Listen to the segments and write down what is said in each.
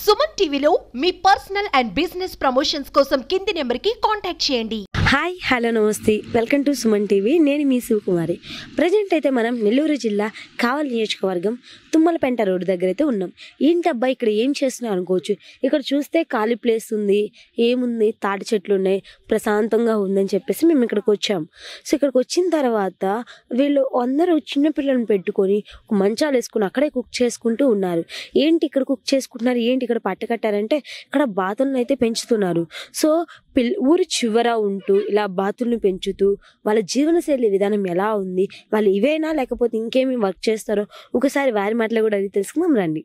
సుమన్ టీవీలో మీ personal and business promotions కోసం కింది నెంబర్కి కాంటాక్ట్ చేయండి హాయ్ హలో నమస్తే వెల్కమ్ టు సుమన్ టీవీ నేను మీ శివకుమారి ప్రజెంట్ అయితే మనం నెల్లూరు జిల్లా కావలి నియోజకవర్గం తుమ్మలపెంట రోడ్డు దగ్గర అయితే ఉన్నాం ఏంటబ్బా ఇక్కడ ఏం చేస్తున్నారు అనుకోవచ్చు ఇక్కడ చూస్తే ఖాళీ ప్లేస్ ఉంది ఏముంది తాటి చెట్లు ఉన్నాయి ప్రశాంతంగా ఉందని చెప్పేసి మేము ఇక్కడికి వచ్చాం సో ఇక్కడికి వచ్చిన తర్వాత వీళ్ళు అందరూ చిన్న పిల్లల్ని పెట్టుకొని ఒక మంచాలు వేసుకుని అక్కడే కుక్ చేసుకుంటూ ఉన్నారు ఏంటి ఇక్కడ కుక్ చేసుకుంటున్నారు ఏంటి ఇక్కడ పట్ట కట్టారంటే ఇక్కడ బాతులను అయితే పెంచుతున్నారు సో పిల్ ఊరు చివర ఉంటూ ఇలా బాతుల్ని పెంచుతూ వాళ్ళ జీవనశైలి విధానం ఎలా ఉంది వాళ్ళు ఇవేనా లేకపోతే ఇంకేమి వర్క్ చేస్తారో ఒకసారి వారి మాటలు కూడా అది తెలుసుకుందాం రండి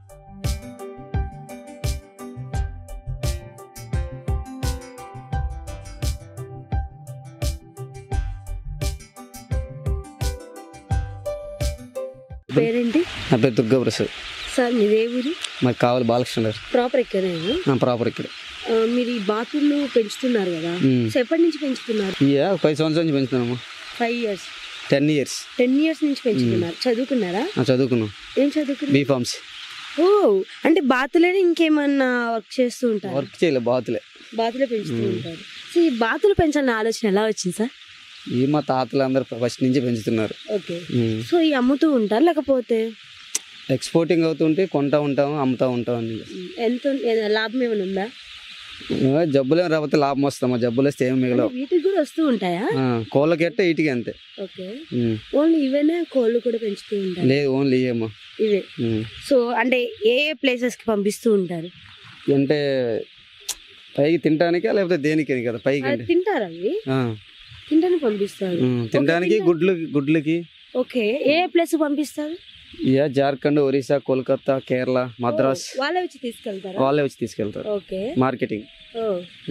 పేరేంటి నా పేరు దుర్గా ప్రసాద్ సార్ మీదే ఊరు మాకు కావాలి బాలకృష్ణ గారు ప్రాపర్ ఎక్కడైనా నా ప్రాపర్ ఇక్కడ మీరు ఈ బాతులు పెంచుతున్నారు కదా మ్మ్. సో ఎప్పటి నుంచి పెంచుతున్నారు ఇయ్యా ఒక పది సంవత్సరాల నుంచి పెంచుతున్నాము five years ten years ten years నుంచి పెంచుతున్నారు చదువుకున్నారా చదువుకున్నాం ఏం చదువుకున్నారు బీ ఫార్మ్స్ ఓ అంటే బాతులేనే ఇంకేమన్నా వర్క్ చేస్తూ ఉంటారు వర్క్ చేయలే బాతులే బాతులే పెంచుతూ ఉంటారు సో ఈ బాతులు పెంచాలన్న ఆలోచన ఎలా వచ్చింది సార్ ఈ మా తాతలు అందరు ఫస్ట్ నుంచి పెంచుతున్నారు ఓకే సో ఈ అమ్ముతూ ఉంటారు లేకపోతే ఎక్స్పోర్టింగ్ అవుతుంటే కొంటా ఉంటాము అమ్ముతా ఉంటాం అని ఎంత ఏ- లాభం ఏమైనా ఉందా ఏ, జబ్బులు ఏం రాకపోతే లాభం వస్తాం జబ్బులు వస్తే ఏం మిగలవు అంటే వీటికి కూడా వస్తూ ఉంటాయా ఆ, కోళ్ళకి ఎట్ట ఇటుకి అంతే ఓకే ఉమ్. ఓన్లీ ఇవేనే కోళ్ళు కూడా పెంచుతూ ఉంటారు లేదు ఓన్లీ ఇయ్యమ్మా ఇవే ఉమ్. సో అంటే ఏ ఏ ప్లేసెస్ కి పంపిస్తూ ఉంటారు అంటే పైకి తినడానికా లేకపోతే దేనికి కదా పైకి అది అంటే తింటారా అవి ఆ, తింటానికి పంపిస్తారు ఉమ్. తినడానికి గుడ్లు గుడ్లకి ఓకే ఏ ప్లేస్ పంపిస్తారు ఇయా జార్ఖండ్ ఒరిస్సా కోల్కతా కేరళ మద్రాస్ ఓ, వాళ్ళే వచ్చి తీసుకెళ్తారా వాళ్ళే వచ్చి తీసుకెళ్తారు ఓకే మార్కెటింగ్ ఓ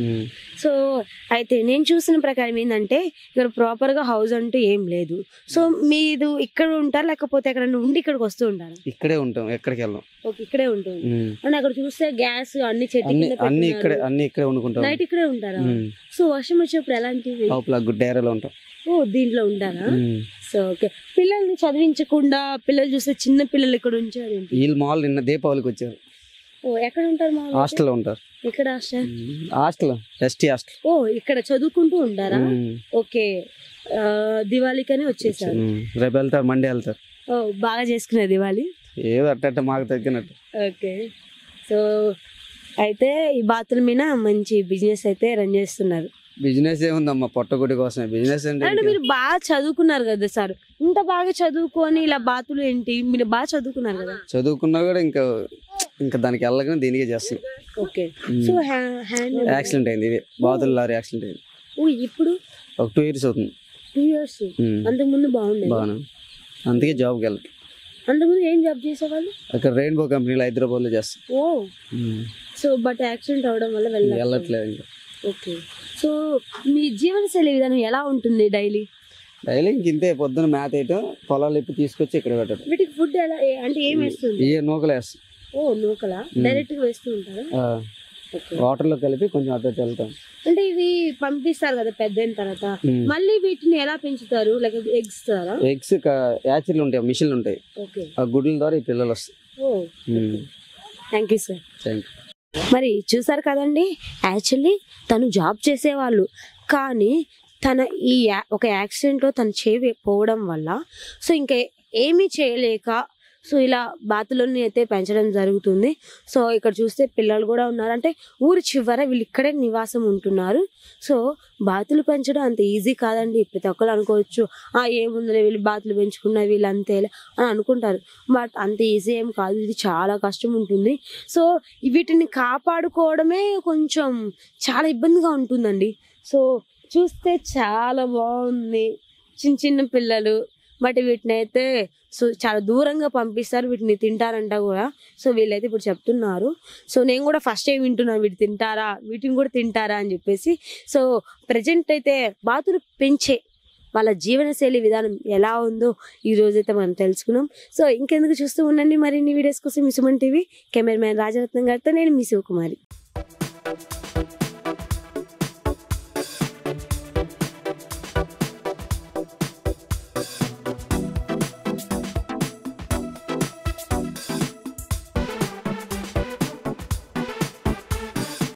సో అయితే నేను చూసిన ప్రకారం ఏంటంటే ఇక్కడ ప్రాపర్ గా హౌస్ అంటూ ఏం లేదు సో మీరు ఇక్కడ ఉంటారు లేకపోతే ఎక్కడైనా ఉండి ఇక్కడికి వస్తూ ఉంటారు ఇక్కడే ఉంటాం ఎక్కడికి వెళ్ళాం ఓకే ఇక్కడే ఉంటుంది ఉమ్. అండ్ అక్కడ చూస్తే గ్యాస్ అన్ని చెట్టు అన్ని కింద అన్ని ఇక్కడే అన్ని ఇక్కడే వండుకుంటాం నైట్ ఇక్కడే ఉంటారా ఉమ్. సో వర్షం వచ్చినప్పుడు ఎలాంటివి లోపల గుడ్డేరలో ఉంటాం ఓ దీంట్లో ఉంటారా ఉమ్. సో ఓకే పిల్లల్ని చదివించకుండా పిల్లలు చూస్తే చిన్న పిల్లలు ఇక్కడ ఉంచారు ఏంటి వీళ్ళు మాల్ నిన్న దీపావళికి వచ్చారు ఓ ఎక్కడ ఉంటారు మా హాస్టల్లో ఉంటారు ఇక్కడ హాస్టల్ హాస్టల్ ఎస్టీ హాస్టల్ ఓ ఇక్కడ చదువుకుంటూ ఉంటారా ఉమ్. ఓకే ఆ, దివాళీకనే వచ్చేసారు ఉమ్. రేపు వెళ్తారు మండే వెళ్తారు ఓ బాగా చేసుకునే దివాళీ ఏదో అట్ట మాకు తగ్గినట్టు ఓకే సో అయితే ఈ బాతుల మీద మంచి బిజినెస్ అయితే రన్ చేస్తున్నారు బిజినెస్ ఏముందమ్మా పొట్టగుడి కోసమే బిజినెస్ అంటే అంటే ఇంకా మీరు బాగా చదువుకున్నారు కదా సార్ ఇంత బాగా చదువుకొని ఇలా బాతులు ఏంటి మీరు బాగా చదువుకున్నారు కదా చదువుకున్నా కూడా ఇంకా ఇంకా దానికి వెళ్ళగానే దీనికే చేస్తాం ఓకే ఉమ్. సో హ్యాండ్ యాక్సిడెంట్ అయింది ఇది బాతుల లారీ యాక్సిడెంట్ అయింది ఓ ఇప్పుడు ఒక టూ ఇయర్స్ అవుతుంది టూ ఇయర్స్ ఉమ్. అంతకుముందు బాగుండేది బాగా అందుకే జాబ్కి వెళ్ళాలి అంతకుముందు ఏం జాబ్ చేసేవాళ్ళు అక్కడ రెయిన్బో కంపెనీలో హైదరాబాద్లో చేస్తాం ఓ సో బట్ యాక్సిడెంట్ అవడం వల్ల వెళ్ళాలి వెళ్ళట్లేదు ఇంకా ఓకే సో మీ జీవనశైలి విధానం ఎలా ఉంటుంది డైలీ డైలీ ఇంక ఇంతే పొద్దున మేత వేయటం పొలాలు ఇప్పి తీసుకొచ్చి ఇక్కడ పెట్టడం వీటికి ఫుడ్ ఎలా ఏ- అంటే ఏం వేస్తుంది ఈ నూకలు వేస్తాం ఓ నూకలా డైరెక్ట్ గా వేస్తూ ఉంటారా ఆ, ఓకే వాటర్లో కలిపి కొంచెం అటు ఇటు వెళ్తాం అంటే ఇవి పంపిస్తారు కదా పెద్ద అయిన తర్వాత ఉమ్. మళ్ళీ వీటిని ఎలా పెంచుతారు లైక్ ఎగ్స్ ద్వారా ఎగ్స్ యాచర్లు ఉంటాయి మిషన్లు ఉంటాయి ఓకే ఆ గుడ్ల ద్వారా ఈ పిల్లలు వస్తాయి ఓ thank you sir thank you మరి చూసారు కదండి యాక్చువల్లీ తను జాబ్ చేసేవాళ్ళు కానీ తన ఈ యా- ఒక యాక్సిడెంట్లో తను చేయి పోవడం వల్ల సో ఇంకా ఏమీ చేయలేక సో ఇలా బాతులని అయితే పెంచడం జరుగుతుంది సో ఇక్కడ చూస్తే పిల్లలు కూడా ఉన్నారు అంటే ఊరి చివర వీళ్ళు ఇక్కడే నివాసం ఉంటున్నారు సో బాతులు పెంచడం అంత ఈజీ కాదండి ప్రతి ఒక్కరు అనుకోవచ్చు ఆ ఏముందిలే వీళ్ళు బాతులు పెంచుకున్న వీళ్ళు అంతేలే అని అనుకుంటారు బట్ అంత ఈజీ ఏం కాదు ఇది చాలా కష్టం ఉంటుంది సో వీటిని కాపాడుకోవడమే కొంచెం చాలా ఇబ్బందిగా ఉంటుందండి సో చూస్తే చాలా బాగుంది చిన్న చిన్న పిల్లలు బట్ వీటిని అయితే సో చాలా దూరంగా పంపిస్తారు వీటిని తింటారంట కూడా సో వీళ్ళైతే ఇప్పుడు చెప్తున్నారు సో నేను కూడా ఫస్ట్ టైం వింటున్నాను వీటి తింటారా వీటిని కూడా తింటారా అని చెప్పేసి సో ప్రజెంట్ అయితే బాతులు పెంచే వాళ్ళ జీవనశైలి విధానం ఎలా ఉందో ఈ రోజైతే మనం తెలుసుకున్నాం సో ఇంకెందుకు చూస్తూ ఉండండి మరిన్ని వీడియోస్ కోసం మీ సుమన్ టీవీ కెమెరామ్యాన్ రాజరత్నం గారితో నేను మీ శివకుమారి